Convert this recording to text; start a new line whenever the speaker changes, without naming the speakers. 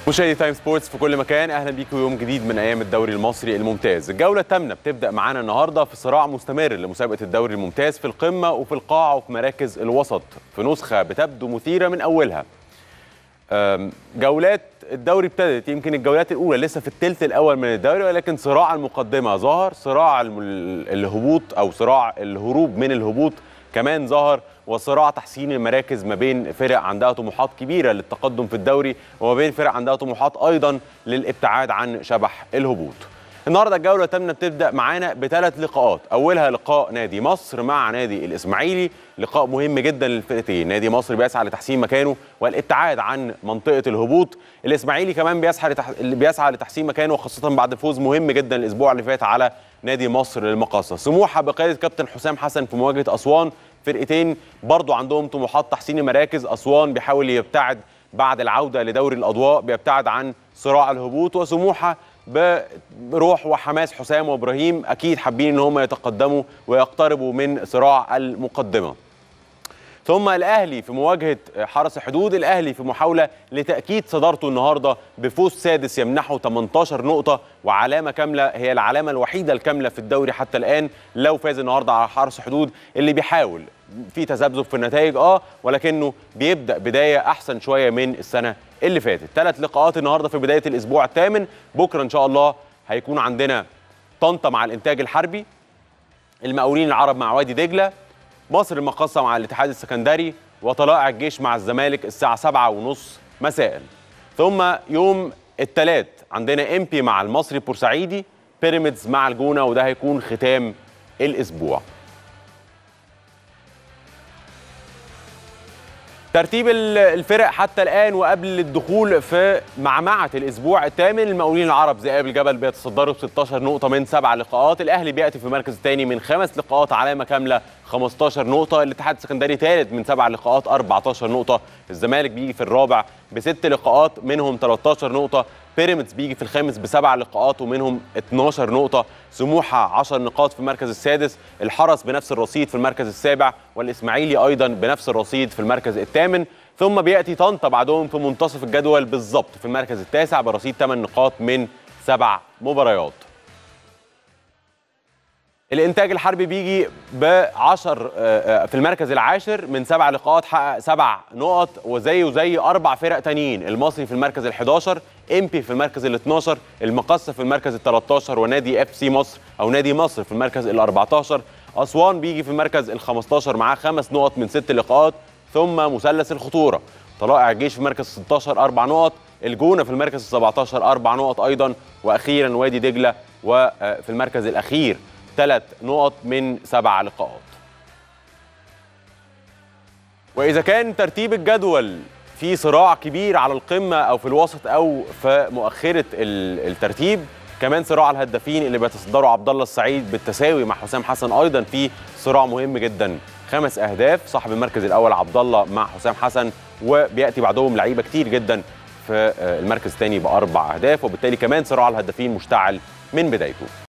مشاهدي تايم سبورتس في كل مكان اهلا بيكم يوم جديد من ايام الدوري المصري الممتاز الجوله الثامنه بتبدا معانا النهارده في صراع مستمر لمسابقه الدوري الممتاز في القمه وفي القاع وفي مراكز الوسط في نسخه بتبدو مثيره من اولها أم، جولات الدوري ابتدت يمكن الجولات الاولى لسه في الثلث الاول من الدوري ولكن صراع المقدمه ظهر صراع الم- الهبوط او صراع الهروب من الهبوط كمان ظهر وصراع تحسين المراكز ما بين فرق عندها طموحات كبيره للتقدم في الدوري وما بين فرق عندها طموحات ايضا للابتعاد عن شبح الهبوط النهارده الجوله الثامنه بتبدا معانا بثلاث لقاءات اولها لقاء نادي مصر مع نادي الاسماعيلي لقاء مهم جدا للفرقتين نادي مصر بيسعى لتحسين مكانه والابتعاد عن منطقه الهبوط الاسماعيلي كمان بيسعى لتح... بيسعى لتحسين مكانه خاصه بعد فوز مهم جدا الاسبوع اللي فات على نادي مصر للمقاصه سموحه بقياده كابتن حسام حسن في مواجهه اسوان فرقتين برضو عندهم طموحات تحسين المراكز اسوان بيحاول يبتعد بعد العوده لدوري الاضواء بيبتعد عن صراع الهبوط وسموحه بروح وحماس حسام وابراهيم اكيد حابين ان هم يتقدموا ويقتربوا من صراع المقدمه ثم الاهلي في مواجهه حرس الحدود الاهلي في محاوله لتاكيد صدارته النهارده بفوز سادس يمنحه 18 نقطه وعلامه كامله هي العلامه الوحيده الكامله في الدوري حتى الان لو فاز النهارده على حرس الحدود اللي بيحاول في تذبذب في النتائج اه ولكنه بيبدا بدايه احسن شويه من السنه اللي فاتت ثلاث لقاءات النهارده في بدايه الاسبوع الثامن بكره ان شاء الله هيكون عندنا طنطا مع الانتاج الحربي المقاولين العرب مع وادي دجله مصر المقاصة مع الاتحاد السكندري وطلائع الجيش مع الزمالك الساعة سبعة ونص مساء ثم يوم الثلاث عندنا امبي مع المصري بورسعيدي بيراميدز مع الجونة وده هيكون ختام الأسبوع ترتيب ال- الفرق حتى الآن وقبل الدخول في معمعة الأسبوع الثامن المقاولين العرب ذئاب الجبل بيتصدروا ب 16 نقطة من سبع لقاءات الأهلي بيأتي في المركز الثاني من خمس لقاءات علامة كاملة 15 نقطة الاتحاد السكندري ثالث من سبع لقاءات 14 نقطة الزمالك بيجي في الرابع بست لقاءات منهم 13 نقطة بيراميدز بيجي في الخامس بسبع لقاءات ومنهم 12 نقطة سموحة 10 نقاط في المركز السادس الحرس بنفس الرصيد في المركز السابع والإسماعيلي أيضا بنفس الرصيد في المركز الثامن ثم بيأتي طنطا بعدهم في منتصف الجدول بالظبط في المركز التاسع برصيد 8 نقاط من سبع مباريات الانتاج الحربي بيجي ب 10 في المركز العاشر من سبع لقاءات حقق سبع نقط وزيه وزي اربع فرق تانيين المصري في المركز ال 11 امبي في المركز ال 12 المقصه في المركز ال 13 ونادي اف سي مصر او نادي مصر في المركز ال 14 اسوان بيجي في المركز ال 15 معاه خمس نقط من ست لقاءات ثم مثلث الخطوره طلائع الجيش في مركز 16 اربع نقط الجونه في المركز ال 17 اربع نقط ايضا واخيرا وادي دجله وفي المركز الاخير ثلاث نقط من سبع لقاءات واذا كان ترتيب الجدول في صراع كبير على القمه او في الوسط او في مؤخره ال- الترتيب كمان صراع الهدافين اللي بيتصدره عبد الله السعيد بالتساوي مع حسام حسن ايضا في صراع مهم جدا خمس اهداف صاحب المركز الاول عبد الله مع حسام حسن وبياتي بعدهم لعيبه كتير جدا في المركز الثاني باربع اهداف وبالتالي كمان صراع الهدافين مشتعل من بدايته